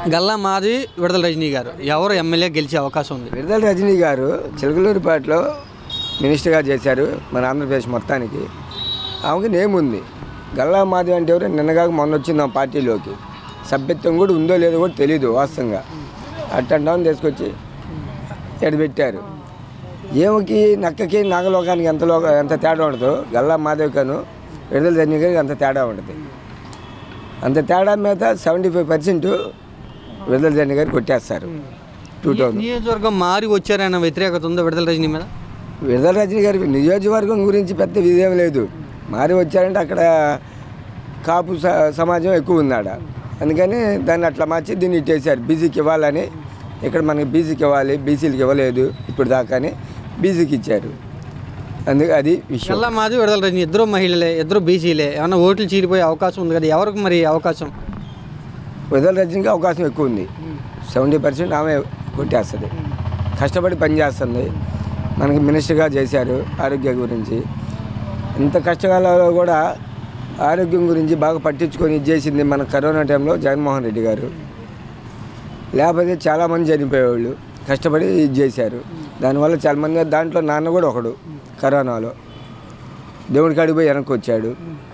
గల్లా మాది విడుదల రజనీ గారు ఎవరు ఎమ్మెల్యే గెలిచే అవకాశం ఉంది విడుదల రజనీ గారు చిలకలూరిపేటలో మినిస్టర్గా చేశారు మన ఆంధ్రప్రదేశ్ మొత్తానికి ఆమెకి నేమ్ ఉంది గల్లా మాధవి అంటే ఎవరు నిన్నగాక మొన్న వచ్చింది ఆ పార్టీలోకి సభ్యత్వం కూడా ఉందో లేదో కూడా తెలియదు వాస్తవంగా అట్టంటామని తీసుకొచ్చి ఎడబెట్టారు ఏమకి నక్కకి నాగలోకానికి ఎంత లోక ఎంత తేడా ఉండదు గల్లా మాధవి కను విడుదల రజనీ గారికి అంత తేడా ఉంటుంది అంత తేడా మీద సెవెంటీ ఫైవ్ పర్సెంట్ విడుదల రజనీ గారు కొట్టేస్తారు టూ థౌజండ్ నియోజకవర్గం మారి వచ్చారన్న వ్యతిరేకత ఉందా విడుదల రజనీ మీద విడుదల రజనీ గారి నియోజకవర్గం గురించి పెద్ద విజయం లేదు మారి వచ్చారంటే అక్కడ కాపు స- సమాజం ఎక్కువ ఉంది ఆడ అందుకని దాన్ని అట్లా మార్చి దీన్ని ఇట్టేశారు బీసీకి ఇవ్వాలని ఇక్కడ మనకి బీసీకి ఇవ్వాలి బీసీలకు ఇవ్వలేదు ఇప్పుడు దాకాని బీసీకి ఇచ్చారు అందుకే అది విషయం గల్లా మాది విడుదల రజనీ ఇద్దరు మహిళలే ఇద్దరు బీసీలే ఏమన్నా ఓట్లు చీరిపోయే అవకాశం ఉంది కదా ఎవరికి మరి అవకాశం విడుదల రజనీకి అవకాశం ఎక్కువ ఉంది సెవెంటీ పర్సెంట్ ఆమె కొట్టేస్తుంది కష్టపడి పనిచేస్తుంది మనకి మినిస్టర్గా చేశారు ఆరోగ్యం గురించి ఇంత కష్టకాలంలో కూడా ఆరోగ్యం గురించి బాగా పట్టించుకొని ఇది చేసింది మన కరోనా టైంలో జగన్మోహన్ రెడ్డి గారు లేకపోతే చాలామంది చనిపోయేవాళ్ళు కష్టపడి ఇది చేశారు దానివల్ల చాలామంది దాంట్లో నాన్న కూడా ఒకడు కరోనాలో దేవుడి కాడికి పోయి వెనక్కి వచ్చాడు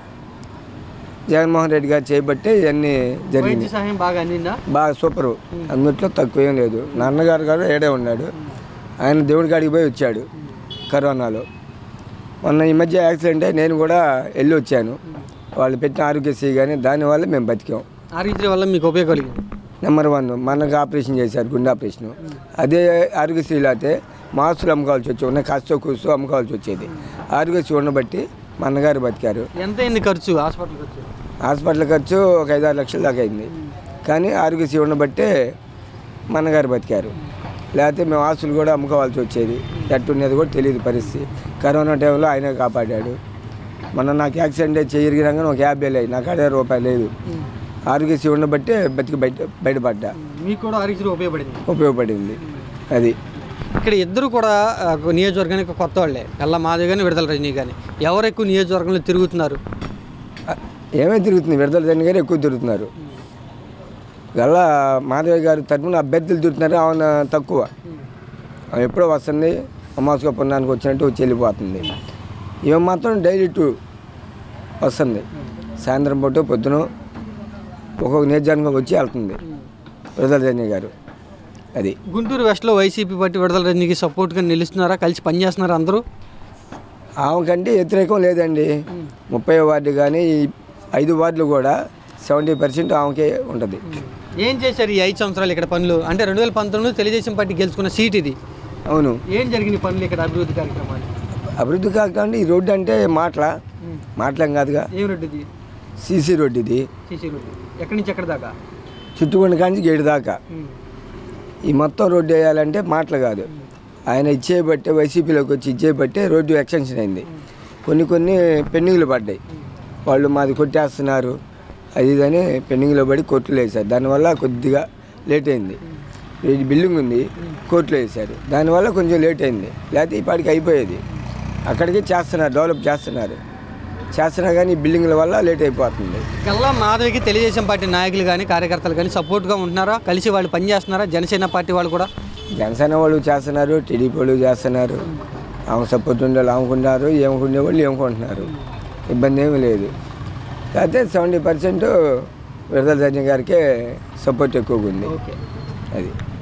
జగన్మోహన్ రెడ్డి గారు చేయబట్టే ఇవన్నీ జరిగింది వైద్య సహాయం బాగా అందిందా బాగా సూపరు అందుట్లో తక్కువ ఏం లేదు నాన్నగారు గారు ఏడే ఉన్నాడు ఆయన దేవుడి కాడికి పోయి వచ్చాడు కరోనాలో మొన్న ఈ మధ్య యాక్సిడెంట్ అయి నేను కూడా వెళ్ళి వచ్చాను వాళ్ళు పెట్టిన ఆరోగ్యశ్రీ కానీ దానివల్ల మేము బతికాం ఆరోగ్య వల్ల మీకు ఉపయోగం కలిగింది నెంబర్ వన్ మనకు ఆపరేషన్ చేశారు గుండె ఆపరేషన్ అదే ఆరోగ్యశ్రీలో అయితే మాసులు అమ్ముకోవాల్సి వచ్చి ఉన్న కాస్తో కూస్తూ అమ్ముకోవాల్సి వచ్చేది ఆరోగ్యశ్రీ ఉండబట్టి మా అన్నగారు బతికారు ఎంత అయింది ఖర్చు హాస్పిటల్ ఖర్చు హాస్పిటల్ ఖర్చు ఒక ఐదారు లక్షల దాకా అయింది కానీ ఆరోగ్యశ్రీ ఉండబట్టే మా అన్నగారు బతికారు లేకపోతే మేము ఆస్తులు కూడా అమ్ముకోవాల్సి వచ్చేది ఎట్టున్నది కూడా తెలియదు పరిస్థితి కరోనా టైంలో ఆయనే కాపాడాడు మొన్న నాకు యాక్సిడెంట్ అయి చేయరిగినాక ఒక యాభై లేదు నాకు అదే రూపాయలు లేదు ఆరోగ్యశ్రీ ఉండబట్టే బతికి బయట బయటపడ్డా మీకు కూడా ఆరోగ్య ఉపయోగపడింది ఉపయోగపడింది అది ఇక్కడ ఇద్దరు కూడా ఆ, నియోజకవర్గానికి కొత్త వాళ్ళే గల్లా మాధవి కానీ విడుదల రజనీ కానీ ఎవరు ఎక్కువ నియోజకవర్గంలో తిరుగుతున్నారు ఏమే తిరుగుతుంది విడుదల తండ్రి గారు ఎక్కువ తిరుగుతున్నారు గల్లా మాధవి గారు తరఫున అభ్యర్థులు తిరుగుతున్నారు ఆమె తక్కువ ఆమె ఎప్పుడో వస్తుంది అమావాస్య పుణ్యానికి వచ్చినట్టు వచ్చి వెళ్ళిపోతుంది ఈమె మాత్రం డైలీ టూ వస్తుంది సాయంత్రం పూట పొద్దున ఒక్కొక్క నియోజకవర్గం వచ్చి వెళ్తుంది విడుదల తండ్రి గారు అది గుంటూరు వెస్ట్లో వైసీపీ పార్టీ విడుదల రజనీకి సపోర్ట్గా నిలుస్తున్నారా కలిసి పనిచేస్తున్నారా అందరూ ఆమెకంటే వ్యతిరేకం లేదండి ముప్పై వార్డు కానీ ఈ ఐదు వార్డులు కూడా సెవెంటీ పర్సెంట్ ఆమెకే ఉంటుంది ఏం చేశారు ఈ ఐదు సంవత్సరాలు ఇక్కడ పనులు అంటే రెండు వేల పంతొమ్మిది తెలుగుదేశం పార్టీ గెలుచుకున్న సీట్ ఇది అవును ఏం జరిగింది పనులు ఇక్కడ అభివృద్ధి కార్యక్రమాలు అభివృద్ధి కాకుండా ఈ రోడ్డు అంటే మాటల మాటలం కాదుగా ఏం రోడ్డు ఇది సీసీ రోడ్డు ఇది సీసీ రోడ్డు ఎక్కడి నుంచి ఎక్కడి దాకా చుట్టుకొండ కాంచి గేటు దాకా ఈ మొత్తం రోడ్డు వేయాలంటే మాటలు కాదు ఆయన ఇచ్చేయబట్టే వైసీపీలోకి వచ్చి ఇచ్చేయబట్టే రోడ్డు ఎక్స్టెన్షన్ అయింది కొన్ని కొన్ని పెండింగ్లు పడ్డాయి వాళ్ళు మాది కొట్టేస్తున్నారు అది ఇదని పెండింగ్లో పడి కోర్టులో వేశారు దానివల్ల కొద్దిగా లేట్ అయింది ఈ బిల్డింగ్ ఉంది కోర్టులో వేశారు దానివల్ల కొంచెం లేట్ అయింది లేకపోతే ఈ పాటికి అయిపోయేది అక్కడికి చేస్తున్నారు డెవలప్ చేస్తున్నారు చేస్తున్నా కానీ ఈ బిల్డింగ్ల వల్ల లేట్ అయిపోతుంది గల్లా మాధవికి తెలుగుదేశం పార్టీ నాయకులు కానీ కార్యకర్తలు కానీ సపోర్ట్గా ఉంటున్నారా కలిసి వాళ్ళు పనిచేస్తున్నారా జనసేన పార్టీ వాళ్ళు కూడా జనసేన వాళ్ళు చేస్తున్నారు టీడీపీ వాళ్ళు చేస్తున్నారు ఆమె సపోర్ట్ ఉండే వాళ్ళు ఆమెకున్నారు ఏమకుండే వాళ్ళు ఏమకుంటున్నారు ఇబ్బంది ఏమీ లేదు అయితే సెవెంటీ పర్సెంట్ విడుదల రజనీ గారికే సపోర్ట్ ఎక్కువగా ఉంది ఓకే అది